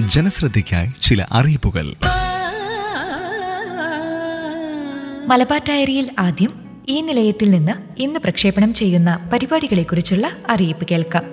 ജനശ്രദ്ധയ്ക്കായി ചില അറിയിപ്പുകൾ മലബാർ ഡയറിയിൽ ആദ്യം ഈ നിലയത്തിൽ നിന്ന് ഇന്ന് പ്രക്ഷേപണം ചെയ്യുന്ന പരിപാടികളെക്കുറിച്ചുള്ള അറിയിപ്പ് കേൾക്കാം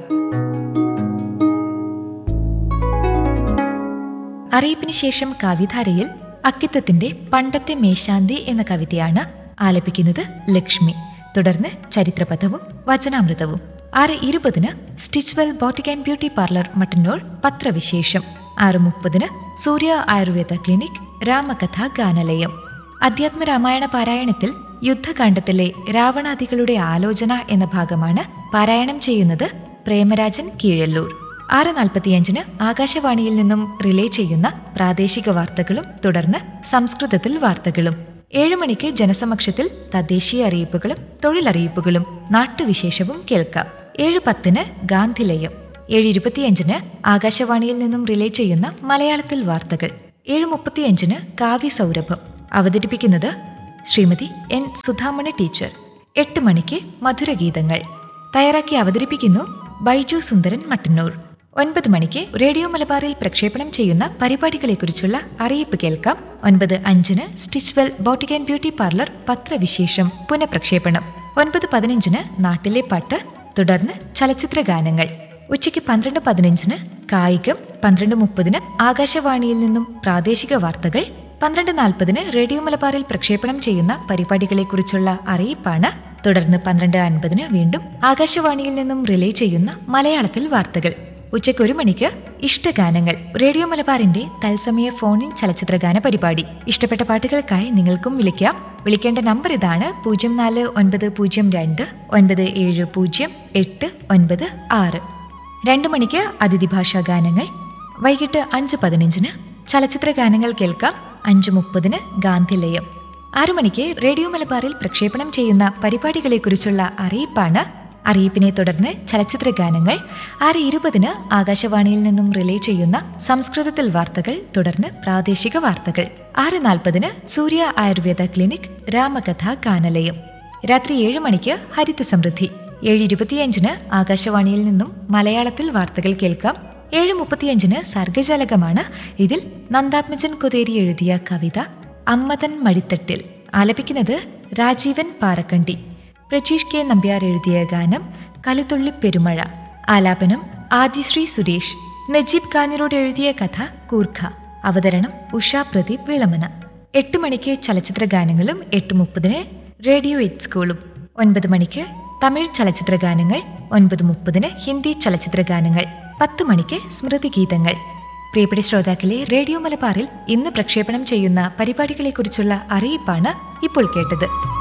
അറിയിപ്പിന് ശേഷം കവിധാരയിൽ അക്കിത്തത്തിന്റെ പണ്ടത്തെ മേശാന്തി എന്ന കവിതയാണ് ആലപിക്കുന്നത് ലക്ഷ്മി തുടർന്ന് ചരിത്രപഥവും വചനാമൃതവും ആറ് ഇരുപതിന് Stitchwell boutique and beauty parlour Mattannur പത്രവിശേഷം ആറ് മുപ്പതിന് സൂര്യ ആയുർവേദ ക്ലിനിക് രാമകഥ ഗാനലയം അധ്യാത്മ രാമായണ പാരായണത്തിൽ യുദ്ധകാണ്ഡത്തിലെ രാവണാദികളുടെ ആലോചന എന്ന ഭാഗമാണ് പാരായണം ചെയ്യുന്നത് പ്രേമരാജൻ കീഴല്ലൂർ ആറ് നാൽപ്പത്തിയഞ്ചിന് ആകാശവാണിയിൽ നിന്നും റിലേ ചെയ്യുന്ന പ്രാദേശിക വാർത്തകളും തുടർന്ന് സംസ്കൃതത്തിൽ വാർത്തകളും ഏഴ് മണിക്ക് ജനസമക്ഷത്തിൽ തദ്ദേശീയ അറിയിപ്പുകളും തൊഴിലറിയിപ്പുകളും നാട്ടുവിശേഷവും കേൾക്കാം ഏഴ് പത്തിന് ഗാന്ധിലയം ഏഴ് ഇരുപത്തിയഞ്ചിന് ആകാശവാണിയിൽ നിന്നും റിലേ ചെയ്യുന്ന മലയാളത്തിൽ വാർത്തകൾ ഏഴ് മുപ്പത്തിയഞ്ചിന് കാവ്യ സൗരഭം അവതരിപ്പിക്കുന്നത് ശ്രീമതി എൻ സുധാമണി ടീച്ചർ എട്ട് മണിക്ക് മധുരഗീതങ്ങൾ തയ്യാറാക്കി അവതരിപ്പിക്കുന്നു ബൈജു സുന്ദരൻ മട്ടന്നൂർ ഒൻപത് മണിക്ക് റേഡിയോ മലബാറിൽ പ്രക്ഷേപണം ചെയ്യുന്ന പരിപാടികളെക്കുറിച്ചുള്ള അറിയിപ്പ് കേൾക്കാം ഒൻപത് അഞ്ചിന് Stitchwell boutique and beauty parlour പത്രവിശേഷം പുനഃപ്രക്ഷേപണം ഒൻപത് പതിനഞ്ചിന് നാട്ടിലെ പാട്ട് തുടർന്ന് ചലച്ചിത്ര ഗാനങ്ങൾ ഉച്ചയ്ക്ക് പന്ത്രണ്ട് പതിനഞ്ചിന് കായികം പന്ത്രണ്ട് മുപ്പതിന് ആകാശവാണിയിൽ നിന്നും പ്രാദേശിക വാർത്തകൾ പന്ത്രണ്ട് നാൽപ്പതിന് റേഡിയോ മലബാറിൽ പ്രക്ഷേപണം ചെയ്യുന്ന പരിപാടികളെക്കുറിച്ചുള്ള അറിയിപ്പാണ് തുടർന്ന് പന്ത്രണ്ട് അൻപതിന് വീണ്ടും ആകാശവാണിയിൽ നിന്നും റിലേ ചെയ്യുന്ന മലയാളത്തിൽ വാർത്തകൾ ഉച്ചയ്ക്ക് ഒരു മണിക്ക് ഇഷ്ടഗാനങ്ങൾ റേഡിയോ മലബാറിന്റെ തത്സമയ ഫോണിൻ ചലച്ചിത്രഗാന പരിപാടി ഇഷ്ടപ്പെട്ട പാട്ടുകൾക്കായി നിങ്ങൾക്കും വിളിക്കാം വിളിക്കേണ്ട നമ്പർ ഇതാണ് പൂജ്യം നാല് ഒൻപത് പൂജ്യം രണ്ട് ഒൻപത് ഏഴ് പൂജ്യം എട്ട് ഒൻപത് ആറ് രണ്ട് മണിക്ക് അതിഥി ഭാഷാ ഗാനങ്ങൾ വൈകിട്ട് അഞ്ച് പതിനഞ്ചിന് ചലച്ചിത്ര ഗാനങ്ങൾ കേൾക്കാം അഞ്ച് മുപ്പതിന് ഗാന്ധിലയം ആറു മണിക്ക് റേഡിയോ മലബാറിൽ പ്രക്ഷേപണം ചെയ്യുന്ന പരിപാടികളെക്കുറിച്ചുള്ള അറിയിപ്പാണ് അറിയിപ്പിനെ തുടർന്ന് ചലച്ചിത്ര ഗാനങ്ങൾ ആറ് ഇരുപതിന് ആകാശവാണിയിൽ നിന്നും റിലേ ചെയ്യുന്ന സംസ്കൃതത്തിൽ വാർത്തകൾ തുടർന്ന് പ്രാദേശിക വാർത്തകൾ ആറ് നാൽപ്പതിന് സൂര്യ ആയുർവേദ ക്ലിനിക് രാമകഥ ഗാനലയം രാത്രി ഏഴ് മണിക്ക് ഹരിത സമൃദ്ധി ഏഴ് ഇരുപത്തിയഞ്ചിന് ആകാശവാണിയിൽ നിന്നും മലയാളത്തിൽ വാർത്തകൾ കേൾക്കാം ഏഴ് മുപ്പത്തിയഞ്ചിന് സർഗജാലകമാണ് ഇതിൽ നന്ദാത്മജൻ കൊതേരി എഴുതിയ കവിത അമ്മതൻ മടിത്തട്ടിൽ ആലപിക്കുന്നത് രാജീവൻ പാറക്കണ്ടി പ്രജീഷ് കെ നമ്പ്യാർ എഴുതിയ ഗാനം കലുതുള്ളി പെരുമഴ ആലാപനം ആദിശ്രീ സുരേഷ് നജീബ് കാഞ്ഞിറോട് എഴുതിയ കഥ കൂർഖ അവതരണം ഉഷ പ്രദീപ് വിളമന എട്ട് മണിക്ക് ചലച്ചിത്ര ഗാനങ്ങളും എട്ട് മുപ്പതിന് റേഡിയോ എയ്റ്റ് സ്കൂളും ഒൻപത് മണിക്ക് തമിഴ് ചലച്ചിത്ര ഗാനങ്ങൾ ഒൻപത് മുപ്പതിന് ഹിന്ദി ചലച്ചിത്ര ഗാനങ്ങൾ പത്ത് മണിക്ക് സ്മൃതി ഗീതങ്ങൾ പ്രിയപ്പെട്ട ശ്രോതാക്കളെ റേഡിയോ മലബാറിൽ ഇന്ന് പ്രക്ഷേപണം ചെയ്യുന്ന പരിപാടികളെക്കുറിച്ചുള്ള അറിയിപ്പാണ് ഇപ്പോൾ കേട്ടത്